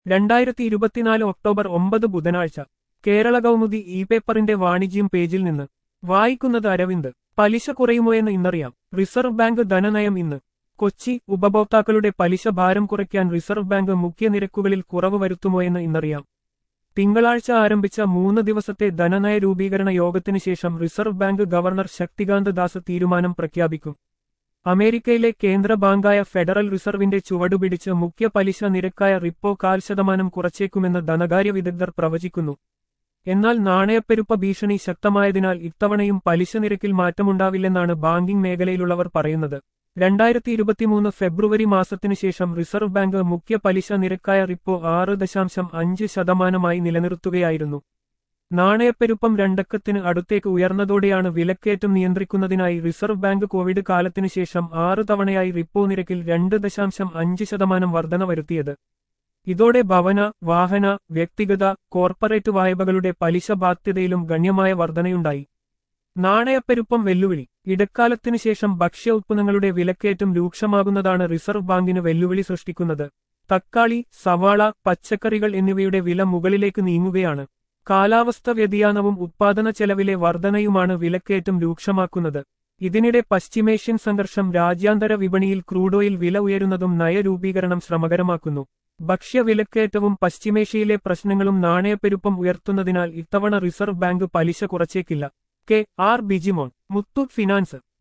രണ്ടായിരത്തി ഇരുപത്തിനാല് ഒക്ടോബർ ഒമ്പത് ബുധനാഴ്ച കേരള കൗമുദി ഇ പേപ്പറിന്റെ വാണിജ്യം പേജിൽ നിന്ന് വായിക്കുന്നത് അരവിന്ദ് പലിശ കുറയുമോ എന്ന് ഇന്നറിയാം റിസർവ് ബാങ്ക് ധനനയം ഇന്ന് കൊച്ചി ഉപഭോക്താക്കളുടെ പലിശ ഭാരം കുറയ്ക്കാൻ റിസർവ് ബാങ്ക് മുഖ്യ നിരക്കുകളിൽ കുറവ് വരുത്തുമോ എന്ന് ഇന്നറിയാം തിങ്കളാഴ്ച ആരംഭിച്ച മൂന്ന് ദിവസത്തെ ധനനയ രൂപീകരണ യോഗത്തിനു ശേഷം Reserve Bank governor Shaktikanta Das തീരുമാനം പ്രഖ്യാപിക്കും അമേരിക്കയിലെ കേന്ദ്ര ബാങ്കായ ഫെഡറൽ റിസർവിന്റെ ചുവടുപിടിച്ച് മുഖ്യ പലിശ നിരക്കായ റിപ്പോ കാൽ ശതമാനം കുറച്ചേക്കുമെന്ന് ധനകാര്യ വിദഗ്ധർ പ്രവചിക്കുന്നു എന്നാൽ നാണയപ്പെരുപ്പ ഭീഷണി ശക്തമായതിനാൽ ഇത്തവണയും പലിശ നിരക്കിൽ മാറ്റമുണ്ടാവില്ലെന്നാണ് ബാങ്കിംഗ് മേഖലയിലുള്ളവർ പറയുന്നത് രണ്ടായിരത്തി ഇരുപത്തിമൂന്ന് ഫെബ്രുവരി മാസത്തിനു ശേഷം റിസർവ് ബാങ്ക് മുഖ്യ പലിശ നിരക്കായ റിപ്പോ ആറ് ദശാംശം അഞ്ച് ശതമാനമായി നിലനിർത്തുകയായിരുന്നു നാണയപ്പെരുപ്പം രണ്ടക്കത്തിന് അടുത്തേക്ക് ഉയർന്നതോടെയാണ് വിലക്കയറ്റം നിയന്ത്രിക്കുന്നതിനായി റിസർവ് ബാങ്ക് കോവിഡ് കാലത്തിനു ശേഷം ആറ് തവണയായി റിപ്പോ നിരക്കിൽ രണ്ട് ദശാംശം അഞ്ച് ശതമാനം വർധന വരുത്തിയത് ഇതോടെ ഭവന വാഹന വ്യക്തിഗത കോർപ്പറേറ്റ് വായ്പകളുടെ പലിശ ബാധ്യതയിലും ഗണ്യമായ വർധനയുണ്ടായി നാണയപ്പെരുപ്പം വെല്ലുവിളി ഇടക്കാലത്തിനു ശേഷം ഭക്ഷ്യ ഉത്പന്നങ്ങളുടെ വിലക്കയറ്റം രൂക്ഷമാകുന്നതാണ് റിസർവ് ബാങ്കിന് വെല്ലുവിളി സൃഷ്ടിക്കുന്നത് തക്കാളി സവാള പച്ചക്കറികൾ എന്നിവയുടെ വില മുകളിലേക്ക് നീങ്ങുകയാണ് കാലാവസ്ഥ വ്യതിയാനവും ഉത്പാദന ചെലവിലെ വർധനയുമാണ് വിലക്കയറ്റം രൂക്ഷമാക്കുന്നത് ഇതിനിടെ പശ്ചിമേഷ്യൻ സംഘർഷം രാജ്യാന്തര വിപണിയിൽ ക്രൂഡോയിൽ വില ഉയരുന്നതും നയരൂപീകരണം ശ്രമകരമാക്കുന്നു ഭക്ഷ്യവിലക്കയറ്റവും പശ്ചിമേഷ്യയിലെ പ്രശ്നങ്ങളും നാണയപ്പെരുപ്പം ഉയർത്തുന്നതിനാൽ ഇത്തവണ റിസർവ് ബാങ്ക് പലിശ കുറച്ചേക്കില്ല K R Bijimon Muthoot finance